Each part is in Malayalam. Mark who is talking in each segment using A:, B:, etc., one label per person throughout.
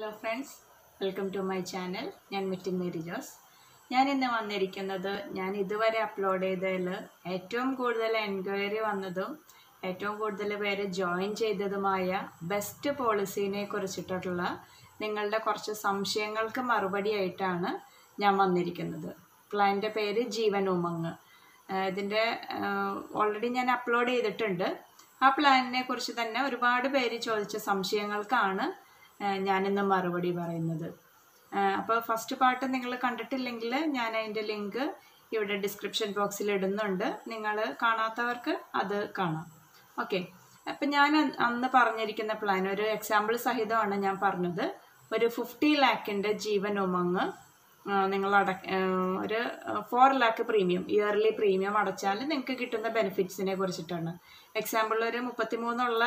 A: hello friends welcome to my channel ഞാൻ മിറ്റിൻ മേരി ജോസ് ഞാൻ ഇന്ന് വന്നിരിക്കുന്നത് ഞാൻ ഇതുവരെ അപ്ലോഡ് ചെയ്തതിൽ ഏറ്റവും കൂടുതൽ എൻക്വയറി വന്നതും ഏറ്റവും കൂടുതൽ പേര് ജോയിൻ ചെയ്തതുമായ ബെസ്റ്റ് പോളിസീനെ കുറിച്ചിട്ടുള്ള നിങ്ങളുടെ കുറച്ച് സംശയങ്ങൾക്ക് മറുപടി ആയിട്ടാണ് ഞാൻ വന്നിരിക്കുന്നത് ക്ലയൻ്റെ പേര് ജീവൻ ഉമങ് ആഹ് ഇതിൻ്റെ ഓൾറെഡി ഞാൻ അപ്ലോഡ് ചെയ്തിട്ടുണ്ട് ആ പ്ലാനിനെ കുറിച്ച് തന്നെ ഒരുപാട് പേര് ചോദിച്ച സംശയങ്ങൾക്കാണ് ആഹ് ഞാനിന്ന് മറുപടി പറയുന്നത് അപ്പോൾ ഫസ്റ്റ് പാർട്ട് നിങ്ങൾ കണ്ടിട്ടില്ലെങ്കിൽ ഞാൻ അതിൻ്റെ ലിങ്ക് ഇവിടെ ഡിസ്ക്രിപ്ഷൻ ബോക്സിൽ ഇടുന്നുണ്ട് നിങ്ങൾ കാണാത്തവർക്ക് അത് കാണാം ഓക്കെ അപ്പം ഞാൻ അന്ന് അന്ന് പറഞ്ഞിരിക്കുന്ന പ്ലാൻ ഒരു എക്സാമ്പിൾ സഹിതമാണ് ഞാൻ പറഞ്ഞത് ഒരു ഫിഫ്റ്റി ലാക്കിൻ്റെ ജീവൻ ഉമങ് നിങ്ങൾ അട ആ, ഒരു four lakh premium yearly premium അടച്ചാൽ നിങ്ങൾക്ക് കിട്ടുന്ന ബെനിഫിറ്റ്സിനെ കുറിച്ചിട്ടാണ് എക്സാമ്പിൾ ഒരു മുപ്പത്തിമൂന്നുള്ള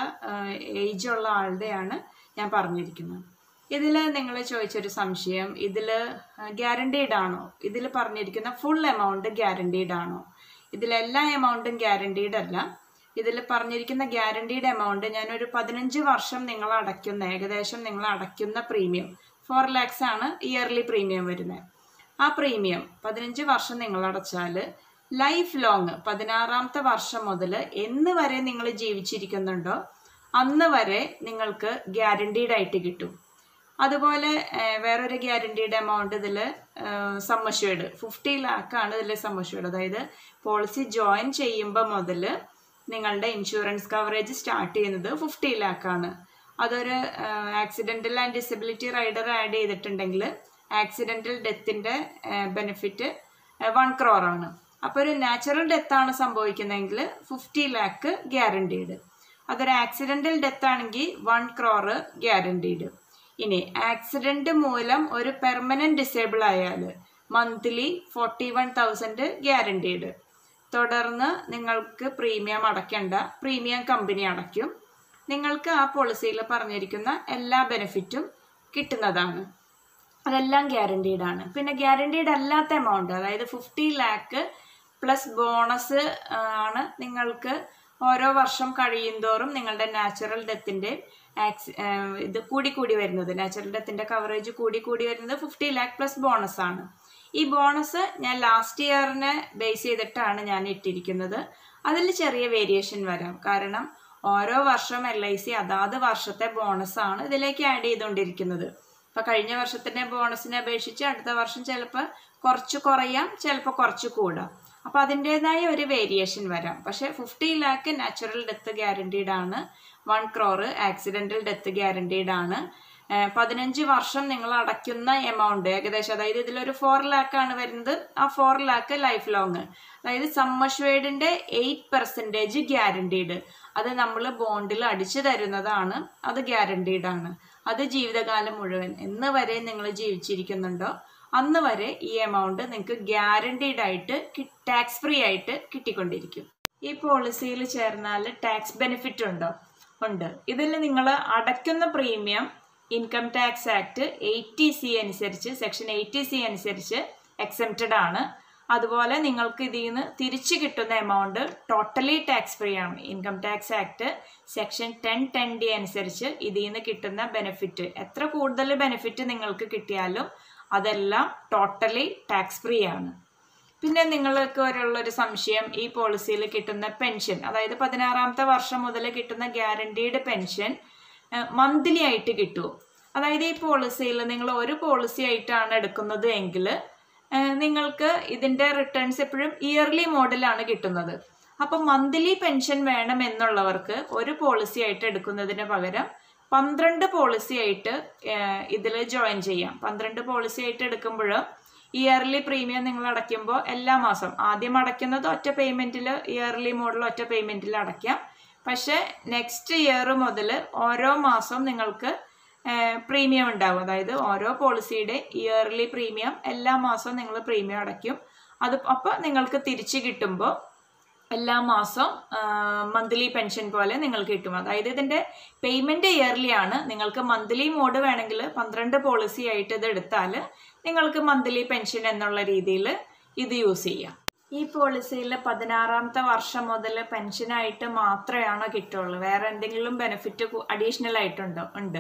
A: ഏജ് ഉള്ള ആളുടെയാണ് ഞാൻ പറഞ്ഞിരിക്കുന്നത് ഇതിൽ നിങ്ങൾ ചോദിച്ചൊരു സംശയം ഇതിൽ ഗ്യാരണ്ടീഡ് ആണോ ഇതിൽ പറഞ്ഞിരിക്കുന്ന ഫുൾ എമൗണ്ട് ഗ്യാരണ്ടീഡ് ആണോ ഇതിലെല്ലാ എമൗണ്ടും ഗ്യാരണ്ടീഡ് അല്ല ഇതിൽ പറഞ്ഞിരിക്കുന്ന ഗ്യാരണ്ടീഡ് എമൗണ്ട് ഞാനൊരു പതിനഞ്ച് വർഷം നിങ്ങൾ അടയ്ക്കുന്ന ഏകദേശം നിങ്ങൾ അടയ്ക്കുന്ന പ്രീമിയം ഫോർ ലാക്സ് ആണ് ഇയർലി പ്രീമിയം വരുന്നത് ആ പ്രീമിയം പതിനഞ്ച് വർഷം നിങ്ങൾ അടച്ചാൽ ലൈഫ് ലോങ് പതിനാറാമത്തെ വർഷം മുതൽ എന്ന് വരെ നിങ്ങൾ ജീവിച്ചിരിക്കുന്നുണ്ടോ അന്ന് വരെ നിങ്ങൾക്ക് ഗ്യാരണ്ടീഡ് ആയിട്ട് കിട്ടും അതുപോലെ ഏഹ്, വേറൊരു ഗ്യാരണ്ടീഡ് എമൗണ്ട് ഇതിൽ സമ്മഷ്വേഡ് ഫിഫ്റ്റി ലാക്കാണ് ഇതിൽ സമ്മഷ്വേഡ് അതായത് പോളിസി ജോയിൻ ചെയ്യുമ്പോൾ മുതൽ നിങ്ങളുടെ ഇൻഷുറൻസ് കവറേജ് സ്റ്റാർട്ട് ചെയ്യുന്നത് ഫിഫ്റ്റി ലാക്കാണ് അതൊരു accidental and disability rider add ചെയ്തിട്ടുണ്ടെങ്കിൽ ആക്സിഡൻ്റൽ ഡെത്തിൻ്റെ ബെനിഫിറ്റ് വൺ ആണ് അപ്പോൾ ഒരു നാച്ചുറൽ ഡെത്താണ് സംഭവിക്കുന്നതെങ്കിൽ ഫിഫ്റ്റി ലാക്ക് ഗ്യാരണ്ടീഡ് അതൊരു ആക്സിഡൻ്റൽ ഡെത്ത് ആണെങ്കിൽ വൺ ക്രോറ് ഗ്യാരണ്ടീഡ് ഇനി ആക്സിഡന്റ് മൂലം ഒരു പെർമനന്റ് ഡിസേബിൾ ആയാൽ monthly forty one thousand guaranteed തുടർന്ന് നിങ്ങൾക്ക് പ്രീമിയം അടയ്ക്കേണ്ട പ്രീമിയം കമ്പനി അടയ്ക്കും നിങ്ങൾക്ക് ആ പോളിസിയിൽ പറഞ്ഞിരിക്കുന്ന എല്ലാ ബെനിഫിറ്റും കിട്ടുന്നതാണ് അതെല്ലാം ഗ്യാരണ്ടീഡ് ആണ് പിന്നെ ഗ്യാരണ്ടീഡ് അല്ലാത്ത എമൗണ്ട് അതായത് ഫിഫ്റ്റി ലാക്ക് പ്ലസ് ബോണസ് ആണ് നിങ്ങൾക്ക് ഓരോ വർഷം കഴിയുന്തോറും നിങ്ങളുടെ നാച്ചുറൽ ഡെത്തിൻ്റെ ആക്സി ഇത് കൂടി കൂടി വരുന്നത് നാച്ചുറൽ ഡെത്തിൻ്റെ കവറേജ് കൂടി കൂടി വരുന്നത് ഫിഫ്റ്റി ലാക്ക് പ്ലസ് ബോണസ് ആണ് ഈ ബോണസ് ഞാൻ ലാസ്റ്റ് ഇയറിനെ ബേസ് ചെയ്തിട്ടാണ് ഞാൻ ഇട്ടിരിക്കുന്നത് അതിൽ ചെറിയ വേരിയേഷൻ വരാം കാരണം ഓരോ വർഷം എൽ ഐ സി അതാത് വർഷത്തെ ബോണസ് ആണ് ഇതിലേക്ക് ആഡ് ചെയ്തുകൊണ്ടിരിക്കുന്നത് ഇപ്പൊ കഴിഞ്ഞ വർഷത്തിന്റെ ബോണസിനെ അപേക്ഷിച്ച് അടുത്ത വർഷം ചിലപ്പോൾ കുറച്ച് കുറയാം ചിലപ്പോൾ കുറച്ച് കൂടാം അപ്പൊ അതിൻ്റെതായ ഒരു വേരിയേഷൻ വരാം പക്ഷെ fifty lakh natural death guaranteed ആണ് one crore accidental death guaranteed ആണ് ഏഹ് പതിനഞ്ച് വർഷം നിങ്ങൾ അടയ്ക്കുന്ന എമൗണ്ട് ഏകദേശം അതായത് ഇതിലൊരു ഫോർ ലാക്ക് ആണ് വരുന്നത് ആ ഫോർ ലാക്ക് ലൈഫ് ലോങ് അതായത് സമ്മഷ്വേഡിന്റെ എയ്റ്റ് പെർസെൻറ്റേജ് ഗ്യാരണ്ടീഡ് അത് നമ്മൾ ബോണ്ടിൽ അടിച്ചു തരുന്നതാണ് അത് ഗ്യാരണ്ടീഡ് ആണ് അത് ജീവിതകാലം മുഴുവൻ എന്ന് വരെ നിങ്ങൾ ജീവിച്ചിരിക്കുന്നുണ്ടോ അന്ന് വരെ ഈ എമൗണ്ട് നിങ്ങൾക്ക് ഗ്യാരണ്ടീഡ് ആയിട്ട് ടാക്സ് ഫ്രീ ആയിട്ട് കിട്ടിക്കൊണ്ടിരിക്കും ഈ പോളിസിയിൽ ചേർന്നാൽ ടാക്സ് ബെനിഫിറ്റ് ഉണ്ടോ ഉണ്ട് ഇതിൽ നിങ്ങൾ അടയ്ക്കുന്ന premium income tax act eighty C അനുസരിച്ച് സെക്ഷൻ എയ്റ്റി സി അനുസരിച്ച് എക്സെപ്റ്റഡ് ആണ് അതുപോലെ നിങ്ങൾക്ക് ഇതിൽ നിന്ന് തിരിച്ചു കിട്ടുന്ന എമൗണ്ട് ടോട്ടലി ടാക്സ് ഫ്രീ ആണ് income tax act section ten ten D അനുസരിച്ച് ഇതിൽ നിന്ന് കിട്ടുന്ന ബെനിഫിറ്റ് എത്ര കൂടുതൽ ബെനിഫിറ്റ് നിങ്ങൾക്ക് കിട്ടിയാലും അതെല്ലാം ടോട്ടലി ടാക്സ് ഫ്രീ ആണ് പിന്നെ നിങ്ങൾക്ക് ഒരു സംശയം ഈ പോളിസിയിൽ കിട്ടുന്ന പെൻഷൻ അതായത് പതിനാറാമത്തെ വർഷം മുതൽ കിട്ടുന്ന ഗ്യാരണ്ടീഡ് പെൻഷൻ മന്ത്ലി ആയിട്ട് കിട്ടുമോ അതായത് ഈ പോളിസിയിൽ നിങ്ങൾ ഒരു പോളിസി ആയിട്ടാണ് എടുക്കുന്നത് എങ്കിൽ ഏഹ് നിങ്ങൾക്ക് ഇതിന്റെ റിട്ടേൺസ് എപ്പോഴും ഇയർലി മോഡലാണ് കിട്ടുന്നത് അപ്പം മന്ത്ലി പെൻഷൻ വേണം എന്നുള്ളവർക്ക് ഒരു പോളിസി ആയിട്ട് എടുക്കുന്നതിന് പകരം പന്ത്രണ്ട് പോളിസി ആയിട്ട് ഇതിൽ ജോയിൻ ചെയ്യാം പന്ത്രണ്ട് പോളിസി ആയിട്ട് എടുക്കുമ്പോൾ ഇയർലി പ്രീമിയം നിങ്ങൾ അടയ്ക്കുമ്പോൾ എല്ലാ മാസം ആദ്യം അടയ്ക്കുന്നത് ഒറ്റ പേയ്മെന്റിൽ ഇയർലി മോഡൽ ഒറ്റ പേയ്മെന്റിൽ അടയ്ക്കാം പക്ഷെ നെക്സ്റ്റ് ഇയർ മുതൽ ഓരോ മാസവും നിങ്ങൾക്ക് പ്രീമിയം ഉണ്ടാവും അതായത് ഓരോ പോളിസിയുടെ ഇയർലി പ്രീമിയം എല്ലാ മാസവും നിങ്ങൾ പ്രീമിയം അടയ്ക്കും അത് അപ്പോൾ നിങ്ങൾക്ക് തിരിച്ചു കിട്ടുമ്പോൾ എല്ലാ മാസവും മന്ത്ലി പെൻഷൻ പോലെ നിങ്ങൾക്ക് കിട്ടും അതായത് ഇതിന്റെ പേയ്മെന്റ് ഇയർലി ആണ് നിങ്ങൾക്ക് മന്ത്ലി മോഡ് വേണമെങ്കിൽ പന്ത്രണ്ട് പോളിസി ആയിട്ട് ഇത് എടുത്താൽ നിങ്ങൾക്ക് മന്ത്ലി പെൻഷൻ എന്നുള്ള രീതിയിൽ ഇത് യൂസ് ചെയ്യാം ഈ പോളിസിയിൽ പതിനാറാമത്തെ വർഷം മുതൽ പെൻഷനായിട്ട് മാത്രമാണോ കിട്ടുള്ളൂ വേറെ എന്തെങ്കിലും ബെനിഫിറ്റ് അഡീഷണൽ ആയിട്ടുണ്ടോ ഉണ്ട്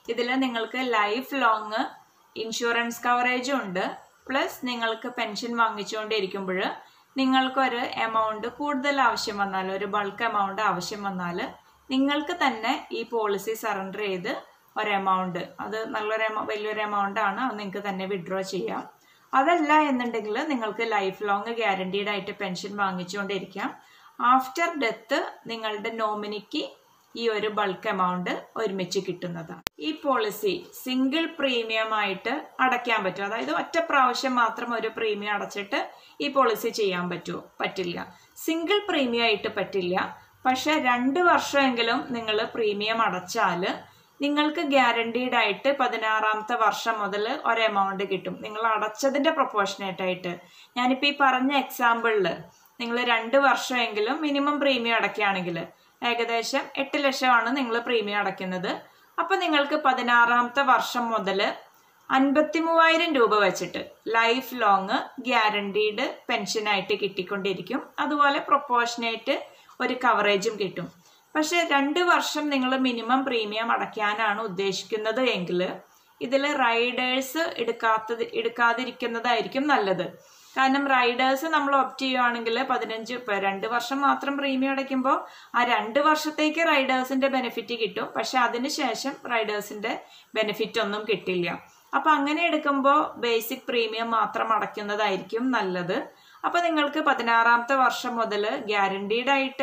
A: ഇതിൽ നിങ്ങൾക്ക് ലൈഫ് ലോങ് ഇൻഷുറൻസ് കവറേജും ഉണ്ട് പ്ലസ് നിങ്ങൾക്ക് പെൻഷൻ വാങ്ങിച്ചുകൊണ്ടിരിക്കുമ്പോൾ നിങ്ങൾക്കൊരു എമൗണ്ട് കൂടുതൽ ആവശ്യം വന്നാൽ ഒരു ബൾക്ക് എമൗണ്ട് ആവശ്യം വന്നാൽ നിങ്ങൾക്ക് തന്നെ ഈ പോളിസി സറണ്ടർ ചെയ്ത് ഒരു എമൗണ്ട് അത് നല്ലൊരു എമൗ വലിയൊരു എമൗണ്ട് ആണ് അത് നിങ്ങൾക്ക് തന്നെ വിഡ്രോ ചെയ്യാം അതല്ല എന്നുണ്ടെങ്കിൽ നിങ്ങൾക്ക് ലൈഫ് ലോങ് ഗ്യാരണ്ടീഡ് ആയിട്ട് പെൻഷൻ വാങ്ങിച്ചുകൊണ്ടിരിക്കാം ആഫ്റ്റർ ഡെത്ത് നിങ്ങളുടെ നോമിനിക്ക് ഈ ഒരു ബൾക്ക് എമൗണ്ട് ഒരുമിച്ച് കിട്ടുന്നതാണ് ഈ പോളിസി സിംഗിൾ പ്രീമിയം ആയിട്ട് അടയ്ക്കാൻ പറ്റും അതായത് ഒറ്റ പ്രാവശ്യം മാത്രം ഒരു പ്രീമിയം അടച്ചിട്ട് ഈ പോളിസി ചെയ്യാൻ പറ്റുമോ പറ്റില്ല സിംഗിൾ പ്രീമിയം ആയിട്ട് പറ്റില്ല പക്ഷെ രണ്ട് വർഷമെങ്കിലും നിങ്ങൾ പ്രീമിയം അടച്ചാൽ നിങ്ങൾക്ക് ഗ്യാരണ്ടീഡ് ആയിട്ട് പതിനാറാമത്തെ വർഷം മുതൽ ഒരു എമൗണ്ട് കിട്ടും നിങ്ങൾ അടച്ചതിന്റെ പ്രൊപ്പോർഷനേറ്റ് ആയിട്ട് ഞാനിപ്പോൾ ഈ പറഞ്ഞ എക്സാമ്പിളിൽ നിങ്ങൾ രണ്ട് വർഷമെങ്കിലും മിനിമം പ്രീമിയം അടയ്ക്കുകയാണെങ്കിൽ ഏകദേശം എട്ട് ലക്ഷമാണ് നിങ്ങൾ പ്രീമിയം അടയ്ക്കുന്നത് അപ്പം നിങ്ങൾക്ക് പതിനാറാമത്തെ വർഷം മുതൽ അൻപത്തി മൂവായിരം രൂപ വെച്ചിട്ട് ലൈഫ് ലോങ് ഗ്യാരണ്ടീഡ് പെൻഷനായിട്ട് കിട്ടിക്കൊണ്ടിരിക്കും അതുപോലെ പ്രൊപ്പോർഷനേറ്റ് ഒരു കവറേജും കിട്ടും പക്ഷെ രണ്ട് വർഷം നിങ്ങൾ മിനിമം പ്രീമിയം അടയ്ക്കാനാണ് ഉദ്ദേശിക്കുന്നത് എങ്കിൽ ഇതിൽ റൈഡേഴ്സ് എടുക്കാത്തത് എടുക്കാതിരിക്കുന്നതായിരിക്കും നല്ലത് കാരണം റൈഡേഴ്സ് നമ്മൾ ഓപ്റ്റ് ചെയ്യുവാണെങ്കിൽ പതിനഞ്ച് ഇപ്പം രണ്ട് വർഷം മാത്രം പ്രീമിയം അടയ്ക്കുമ്പോൾ ആ രണ്ട് വർഷത്തേക്ക് റൈഡേഴ്സിന്റെ ബെനിഫിറ്റ് കിട്ടും പക്ഷെ അതിനുശേഷം റൈഡേഴ്സിന്റെ ബെനിഫിറ്റ് ഒന്നും കിട്ടില്ല അപ്പൊ അങ്ങനെ എടുക്കുമ്പോൾ ബേസിക് പ്രീമിയം മാത്രം അടയ്ക്കുന്നതായിരിക്കും നല്ലത് അപ്പൊ നിങ്ങൾക്ക് പതിനാറാമത്തെ വർഷം മുതൽ ഗ്യാരണ്ടീഡ് ആയിട്ട്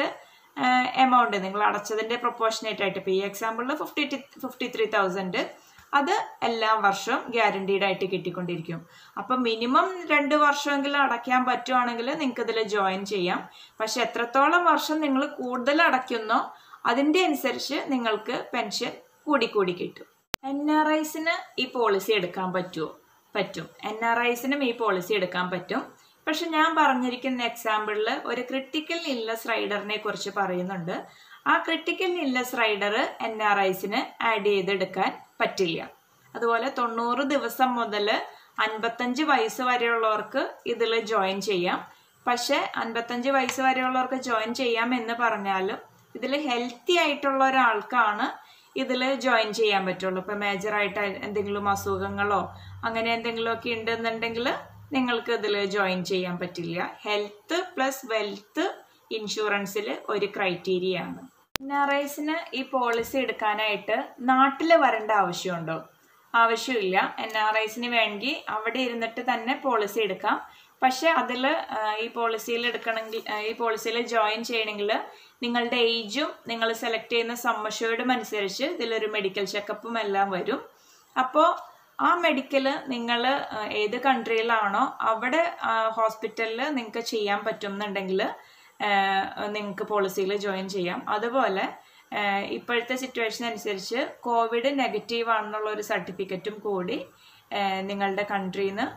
A: എമൗണ്ട് നിങ്ങൾ അടച്ചതിന്റെ പ്രൊപ്പോർഷനേറ്റ് ആയിട്ട് ഇപ്പോൾ ഈ എക്സാമ്പിളിൽ ഫിഫ്റ്റി ഫിഫ്റ്റി ത്രീ തൗസൻഡ് അത് എല്ലാ വർഷവും ഗ്യാരണ്ടീഡ് ആയിട്ട് കിട്ടിക്കൊണ്ടിരിക്കും അപ്പൊ മിനിമം രണ്ട് വർഷമെങ്കിലും അടയ്ക്കാൻ പറ്റുവാണെങ്കിൽ നിങ്ങൾക്ക് ഇതിൽ ജോയിൻ ചെയ്യാം പക്ഷെ എത്രത്തോളം വർഷം നിങ്ങൾ കൂടുതൽ അടയ്ക്കുന്നോ അതിന്റെ അനുസരിച്ച് നിങ്ങൾക്ക് പെൻഷൻ കൂടിക്കൂടി കിട്ടും എൻ ആർ ഐസിന് ഈ പോളിസി എടുക്കാൻ പറ്റുമോ പറ്റും എൻ ആർ ഐസിനും ഈ പോളിസി എടുക്കാൻ പറ്റും പക്ഷെ ഞാൻ പറഞ്ഞിരിക്കുന്ന എക്സാമ്പിളിൽ ഒരു ക്രിട്ടിക്കൽ ഇല്ലസ് റൈഡറിനെ കുറിച്ച് പറയുന്നുണ്ട് ആ critical illness rider N R ഐസിന് ആഡ് ചെയ്തെടുക്കാൻ പറ്റില്ല അതുപോലെ തൊണ്ണൂറ് ദിവസം മുതൽ അൻപത്തഞ്ച് വയസ്സ് വരെയുള്ളവർക്ക് ഇതിൽ ജോയിൻ ചെയ്യാം പക്ഷെ അൻപത്തഞ്ച് വയസ്സ് വരെയുള്ളവർക്ക് ജോയിൻ ചെയ്യാം എന്ന് പറഞ്ഞാലും ഇതിൽ ഹെൽത്തി ആയിട്ടുള്ള ഒരാൾക്കാണ് ഇതിൽ ജോയിൻ ചെയ്യാൻ പറ്റുള്ളൂ ഇപ്പം മേജറായിട്ട് എന്തെങ്കിലും അസുഖങ്ങളോ അങ്ങനെ എന്തെങ്കിലുമൊക്കെ ഉണ്ടെന്നുണ്ടെങ്കിൽ നിങ്ങൾക്ക് ഇതിൽ ജോയിൻ ചെയ്യാൻ പറ്റില്ല ഹെൽത്ത് പ്ലസ് വെൽത്ത് ഇൻഷുറൻസിൽ ഒരു ക്രൈറ്റീരിയ ആണ് എൻ ആർ ഐസിന് ഈ പോളിസി എടുക്കാനായിട്ട് നാട്ടിൽ വരേണ്ട ആവശ്യമുണ്ടോ ആവശ്യമില്ല എൻ ആർ ഐസിന് വേണ്ടി അവിടെ ഇരുന്നിട്ട് തന്നെ പോളിസി എടുക്കാം പക്ഷെ അതിൽ ഈ പോളിസിയിൽ എടുക്കണമെങ്കിൽ ഈ പോളിസിയിൽ ജോയിൻ ചെയ്യണമെങ്കിൽ നിങ്ങളുടെ ഏജും നിങ്ങൾ സെലക്ട് ചെയ്യുന്ന സമ്മഷേർഡും അനുസരിച്ച് ഇതിലൊരു മെഡിക്കൽ ചെക്കപ്പും എല്ലാം വരും അപ്പോൾ ആ മെഡിക്കൽ നിങ്ങൾ ഏത് കൺട്രിയിലാണോ അവിടെ ഹോസ്പിറ്റലിൽ നിങ്ങൾക്ക് ചെയ്യാൻ പറ്റുന്നുണ്ടെങ്കിൽ നിങ്ങൾക്ക് പോളിസിയിൽ ജോയിൻ ചെയ്യാം അതുപോലെ ഇപ്പോഴത്തെ സിറ്റുവേഷൻ അനുസരിച്ച് കോവിഡ് നെഗറ്റീവ് ആണെന്നുള്ള ഒരു സർട്ടിഫിക്കറ്റും കൂടി നിങ്ങളുടെ കൺട്രിയിൽ നിന്ന്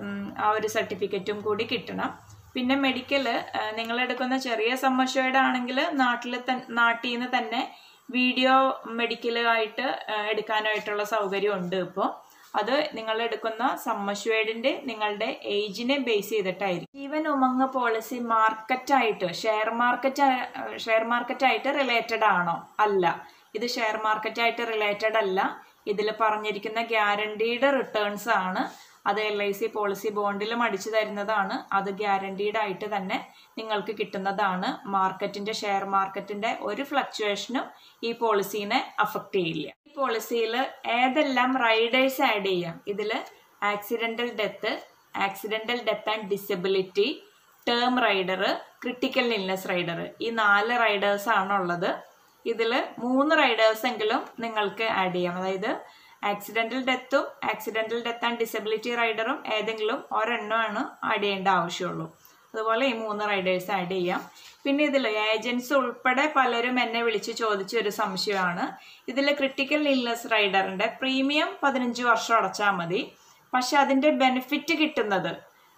A: ആ ഒരു സർട്ടിഫിക്കറ്റും കൂടി കിട്ടണം പിന്നെ മെഡിക്കൽ നിങ്ങൾ എടുക്കുന്ന ചെറിയ സമ്മർഷേഡ് ആണെങ്കിൽ നാട്ടിൽ നാട്ടിൽ നിന്ന് തന്നെ വീഡിയോ മെഡിക്കലായിട്ട് എടുക്കാനായിട്ടുള്ള സൗകര്യം ഉണ്ട് ഇപ്പോൾ അത് നിങ്ങൾ എടുക്കുന്ന സമ്മശ്വേഡിന്റെ നിങ്ങളുടെ ഏജിനെ ബേസ് ചെയ്തിട്ടായിരിക്കും ജീവൻ ഉമങ്ങ പോളിസി മാർക്കറ്റായിട്ട് ഷെയർ മാർക്കറ്റ് ഷെയർ മാർക്കറ്റായിട്ട് റിലേറ്റഡ് ആണോ അല്ല ഇത് ഷെയർ മാർക്കറ്റായിട്ട് റിലേറ്റഡ് അല്ല ഇതിൽ പറഞ്ഞിരിക്കുന്ന ഗ്യാരണ്ടീഡ് റിട്ടേൺസ് ആണ് അത് എൽ ഐ സി പോളിസി ബോണ്ടിലും അടിച്ചു തരുന്നതാണ് അത് ഗ്യാരണ്ടീഡ് ആയിട്ട് തന്നെ നിങ്ങൾക്ക് കിട്ടുന്നതാണ് മാർക്കറ്റിന്റെ ഷെയർ മാർക്കറ്റിന്റെ ഒരു ഫ്ലക്ച്വേഷനും ഈ പോളിസീനെ അഫക്റ്റ് ചെയ്യില്ല ഈ പോളിസിയിൽ ഏതെല്ലാം റൈഡേഴ്സ് ആഡ് ചെയ്യാം ഇതിൽ accidental death accidental death and disability term rider critical illness rider ഈ നാല് റൈഡേഴ്സ് ആണുള്ളത് ഇതിൽ മൂന്ന് റൈഡേഴ്സ് എങ്കിലും നിങ്ങൾക്ക് ആഡ് ചെയ്യാം അതായത് ആക്സിഡന്റൽ ഡെത്തും ആക്സിഡന്റൽ ഡെത്ത് ആൻഡ് ഡിസബിലിറ്റി റൈഡറും ഏതെങ്കിലും ഒരെണ്ണമാണ് ആഡ് ചെയ്യേണ്ട ആവശ്യമുള്ളൂ അതുപോലെ ഈ മൂന്ന് റൈഡേഴ്സ് ആഡ് ചെയ്യാം പിന്നെ ഇതിൽ ഏജൻസ് ഉൾപ്പെടെ പലരും എന്നെ വിളിച്ച് ചോദിച്ച ഒരു സംശയമാണ് ഇതിൽ ക്രിട്ടിക്കൽ ഇൽനെസ് റൈഡറിന്റെ പ്രീമിയം പതിനഞ്ച് വർഷം അടച്ചാൽ മതി പക്ഷെ അതിന്റെ ബെനിഫിറ്റ് കിട്ടുന്നത്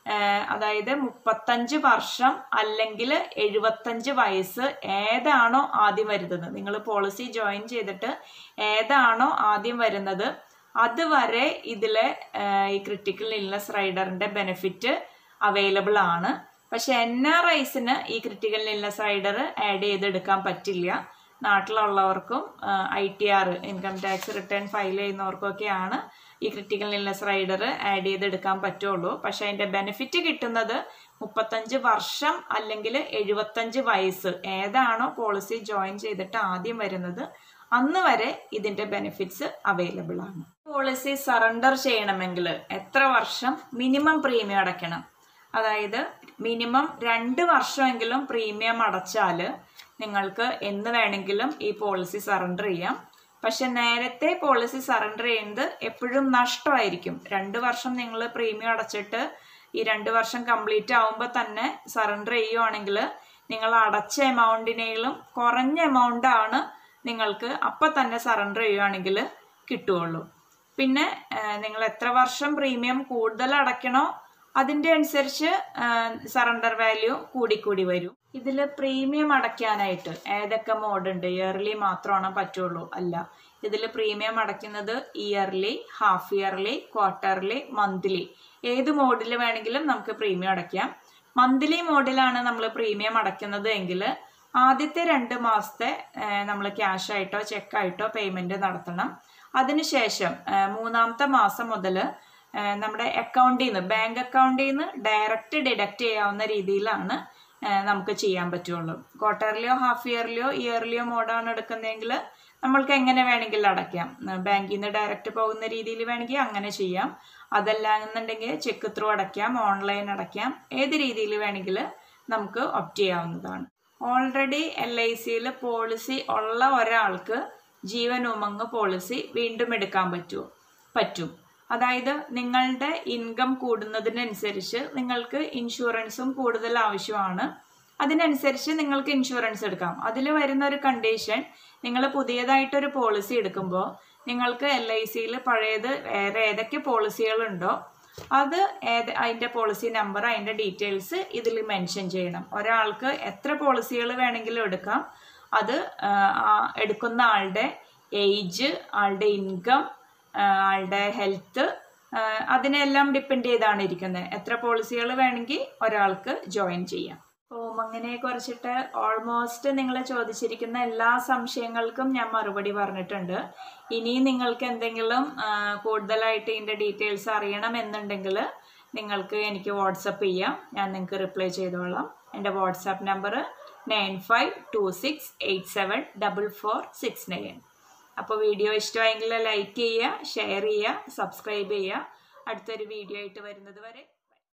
A: അതായത് മുപ്പത്തഞ്ച് വർഷം അല്ലെങ്കിൽ എഴുപത്തഞ്ച് വയസ്സ് ഏതാണോ ആദ്യം വരുന്നത് നിങ്ങൾ പോളിസി ജോയിൻ ചെയ്തിട്ട് ഏതാണോ ആദ്യം വരുന്നത് അതുവരെ ഇതിലെ ഈ ക്രിട്ടിക്കൽ ഇൽനെസ് റൈഡറിന്റെ ബെനിഫിറ്റ് അവൈലബിൾ ആണ് പക്ഷെ എൻ ആർ ഐസിന് ഈ ക്രിട്ടിക്കൽ ഇൽനെസ് റൈഡർ ആഡ് ചെയ്തെടുക്കാൻ പറ്റില്ല നാട്ടിലുള്ളവർക്കും I T R income tax return file ചെയ്യുന്നവർക്കൊക്കെയാണ് ഈ ക്രിട്ടിക്കൽ ഇൽനെസ് റൈഡർ ആഡ് ചെയ്തെടുക്കാൻ പറ്റുള്ളൂ പക്ഷെ അതിന്റെ ബെനിഫിറ്റ് കിട്ടുന്നത് മുപ്പത്തഞ്ച് വർഷം അല്ലെങ്കിൽ എഴുപത്തഞ്ച് വയസ്സ് ഏതാണോ പോളിസി ജോയിൻ ചെയ്തിട്ട് ആദ്യം വരുന്നത് അന്ന് വരെ ഇതിന്റെ ബെനിഫിറ്റ്സ് അവൈലബിൾ ആണ് പോളിസി സറണ്ടർ ചെയ്യണമെങ്കിൽ എത്ര വർഷം മിനിമം പ്രീമിയം അടയ്ക്കണം അതായത് മിനിമം രണ്ട് വർഷമെങ്കിലും പ്രീമിയം അടച്ചാൽ നിങ്ങൾക്ക് എന്ന് വേണമെങ്കിലും ഈ പോളിസി സറണ്ടർ ചെയ്യാം പക്ഷെ നേരത്തെ പോളിസി സറണ്ടർ ചെയ്യുന്നത് എപ്പോഴും നഷ്ടമായിരിക്കും രണ്ട് വർഷം നിങ്ങൾ പ്രീമിയം അടച്ചിട്ട് ഈ രണ്ട് വർഷം കംപ്ലീറ്റ് ആവുമ്പോൾ തന്നെ സറണ്ടർ ചെയ്യുവാണെങ്കിൽ നിങ്ങൾ അടച്ച എമൗണ്ടിനേലും കുറഞ്ഞ എമൗണ്ട് ആണ് നിങ്ങൾക്ക് അപ്പം തന്നെ സറണ്ടർ ചെയ്യുവാണെങ്കിൽ കിട്ടുകയുള്ളൂ പിന്നെ നിങ്ങൾ എത്ര വർഷം പ്രീമിയം കൂടുതൽ അടയ്ക്കണോ അതിൻ്റെ അനുസരിച്ച് സറണ്ടർ വാല്യൂ കൂടിക്കൂടി വരും ഇതിൽ പ്രീമിയം അടയ്ക്കാനായിട്ട് ഏതൊക്കെ മോഡ് ഉണ്ട് ഇയർലി മാത്രമാണ് പറ്റുള്ളൂ അല്ല ഇതിൽ പ്രീമിയം അടയ്ക്കുന്നത് yearly half yearly quarterly monthly ഏത് മോഡിൽ വേണമെങ്കിലും നമുക്ക് പ്രീമിയം അടയ്ക്കാം മന്ത്ലി മോഡിലാണ് നമ്മൾ പ്രീമിയം അടയ്ക്കുന്നത് എങ്കിൽ ആദ്യത്തെ രണ്ട് മാസത്തെ നമ്മൾ ക്യാഷ് ആയിട്ടോ ചെക്കായിട്ടോ പേയ്മെന്റ് നടത്തണം അതിനുശേഷം മൂന്നാമത്തെ മാസം മുതൽ നമ്മുടെ അക്കൗണ്ടിൽ നിന്ന് ബാങ്ക് അക്കൗണ്ടിൽ നിന്ന് ഡയറക്റ്റ് ഡിഡക്റ്റ് ചെയ്യാവുന്ന രീതിയിലാണ് നമുക്ക് ചെയ്യാൻ പറ്റുള്ളൂ ക്വാർട്ടർലിയോ ഹാഫ് ഇയർലിയോ ഇയർലിയോ മോഡാണ് എടുക്കുന്നതെങ്കിൽ നമ്മൾക്ക് എങ്ങനെ വേണമെങ്കിലും അടയ്ക്കാം ബാങ്കിൽ നിന്ന് ഡയറക്റ്റ് പോകുന്ന രീതിയിൽ വേണമെങ്കിൽ അങ്ങനെ ചെയ്യാം അതല്ല എന്നുണ്ടെങ്കിൽ ചെക്ക് ത്രൂ അടയ്ക്കാം ഓൺലൈൻ അടയ്ക്കാം ഏത് രീതിയിൽ വേണമെങ്കിൽ നമുക്ക് ഒപ്റ്റ് ചെയ്യാവുന്നതാണ് ഓൾറെഡി എൽ ഐ സിയിൽ പോളിസി ഉള്ള ഒരാൾക്ക് ജീവൻ ഉമങ് പോളിസി വീണ്ടും എടുക്കാൻ പറ്റുമോ പറ്റും അതായത് നിങ്ങളുടെ ഇൻകം കൂടുന്നതിനനുസരിച്ച് നിങ്ങൾക്ക് ഇൻഷുറൻസും കൂടുതൽ ആവശ്യമാണ് അതിനനുസരിച്ച് നിങ്ങൾക്ക് ഇൻഷുറൻസ് എടുക്കാം അതിൽ വരുന്ന ഒരു കണ്ടീഷൻ നിങ്ങൾ പുതിയതായിട്ടൊരു പോളിസി എടുക്കുമ്പോൾ നിങ്ങൾക്ക് എൽ ഐ സിയിൽ പഴയത് വേറെ ഏതൊക്കെ പോളിസികളുണ്ടോ അത് ഏത് അതിൻ്റെ പോളിസി നമ്പർ അതിൻ്റെ ഡീറ്റെയിൽസ് ഇതിൽ മെൻഷൻ ചെയ്യണം ഒരാൾക്ക് എത്ര പോളിസികൾ വേണമെങ്കിലും എടുക്കാം അത് എടുക്കുന്ന ആളുടെ ഏജ് ആളുടെ ഇൻകം ആളുടെ ഹെൽത്ത് അതിനെല്ലാം ഡിപ്പെൻഡ് ചെയ്താണ് ഇരിക്കുന്നത് എത്ര പോളിസികൾ വേണമെങ്കിൽ ഒരാൾക്ക് ജോയിൻ ചെയ്യാം ഓമങ്ങിനെ കുറിച്ചിട്ട് ഓൾമോസ്റ്റ് നിങ്ങൾ ചോദിച്ചിരിക്കുന്ന എല്ലാ സംശയങ്ങൾക്കും ഞാൻ മറുപടി പറഞ്ഞിട്ടുണ്ട് ഇനി നിങ്ങൾക്ക് എന്തെങ്കിലും കൂടുതലായിട്ട് ഇതിൻ്റെ ഡീറ്റെയിൽസ് അറിയണം എന്നുണ്ടെങ്കിൽ നിങ്ങൾക്ക് എനിക്ക് വാട്സപ്പ് ചെയ്യാം ഞാൻ നിങ്ങൾക്ക് റിപ്ലൈ ചെയ്തോളാം എൻ്റെ WhatsApp number nine five two six eight seven double four six nine അപ്പോൾ വീഡിയോ ഇഷ്ടമായെങ്കിൽ ലൈക്ക് ചെയ്യുക ഷെയർ ചെയ്യുക സബ്സ്ക്രൈബ് ചെയ്യുക അടുത്തൊരു വീഡിയോ ആയിട്ട് വരുന്നത് വരെ